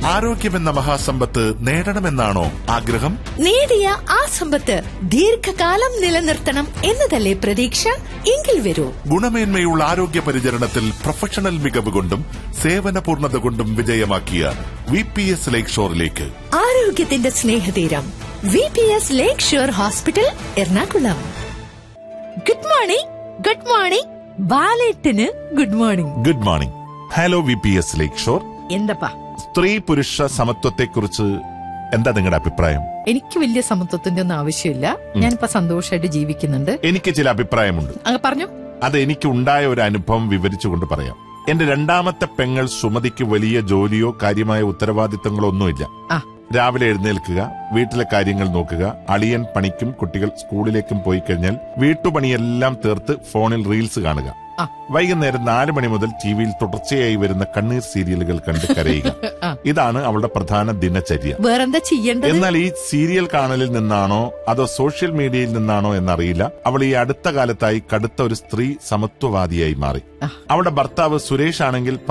ആരോഗ്യമെന്ന മഹാസമ്പത്ത് നേടണമെന്നാണോ ആഗ്രഹം നേടിയ ആ സമ്പത്ത് ദീർഘകാലം നിലനിർത്തണം എന്നതല്ലേ പ്രതീക്ഷ എങ്കിൽ വരൂ ഗുണമേന്മയുള്ള ആരോഗ്യ പരിചരണത്തിൽ പ്രൊഫഷണൽ മികവ് കൊണ്ടും സേവന പൂർണ്ണത കൊണ്ടും വിജയമാക്കിയ വി പി എസ് ലേക്ക് ഷോറിലേക്ക് ആരോഗ്യത്തിന്റെ സ്നേഹതീരം V P S lake shore hospital Ernakulam good morning good morning ബാലേട്ടിന് good morning good morning hello V P S lake shore എന്തപ്പാ സ്ത്രീ പുരുഷ സമത്വത്തെക്കുറിച്ച് എന്താ നിങ്ങളുടെ അഭിപ്രായം എനിക്ക് വലിയ സമത്വത്തിന്റെ ഒന്നും ആവശ്യമില്ല ഞാനിപ്പോ സന്തോഷമായിട്ട് ജീവിക്കുന്നുണ്ട് എനിക്ക് ചില അഭിപ്രായമുണ്ട് അങ്ങ് പറഞ്ഞു അത് എനിക്ക് ഉണ്ടായ ഒരു അനുഭവം വിവരിച്ചുകൊണ്ട് പറയാം എന്റെ രണ്ടാമത്തെ പെങ്ങൾ സുമതിക്ക് വലിയ ജോലിയോ കാര്യമായ ഉത്തരവാദിത്തങ്ങളോ ഒന്നുമില്ല ആ രാവിലെ എഴുന്നേൽക്കുക വീട്ടിലെ കാര്യങ്ങൾ നോക്കുക അളിയൻ പണിക്കും കുട്ടികൾ സ്കൂളിലേക്കും പോയി കഴിഞ്ഞാൽ വീട്ടുപണിയെല്ലാം തീർത്ത് ഫോണിൽ റീൽസ് കാണുക ആ. വൈകുന്നേരം നാല് മണി മുതൽ ടിവിയിൽ തുടർച്ചയായി വരുന്ന കണ്ണീർ സീരിയലുകൾ കണ്ട് കരയുക ആ. ഇതാണ് അവളുടെ പ്രധാന ദിനചര്യ വേറെന്താ ചെയ്യേണ്ടത് എന്നാൽ ഈ സീരിയൽ കാണലിൽ നിന്നാണോ അതോ സോഷ്യൽ മീഡിയയിൽ നിന്നാണോ എന്നറിയില്ല അവൾ ഈ അടുത്ത കാലത്തായി കടുത്ത ഒരു സ്ത്രീ സമത്വവാദിയായി മാറി ആ. അവളുടെ ഭർത്താവ് സുരേഷ് ആണെങ്കിൽ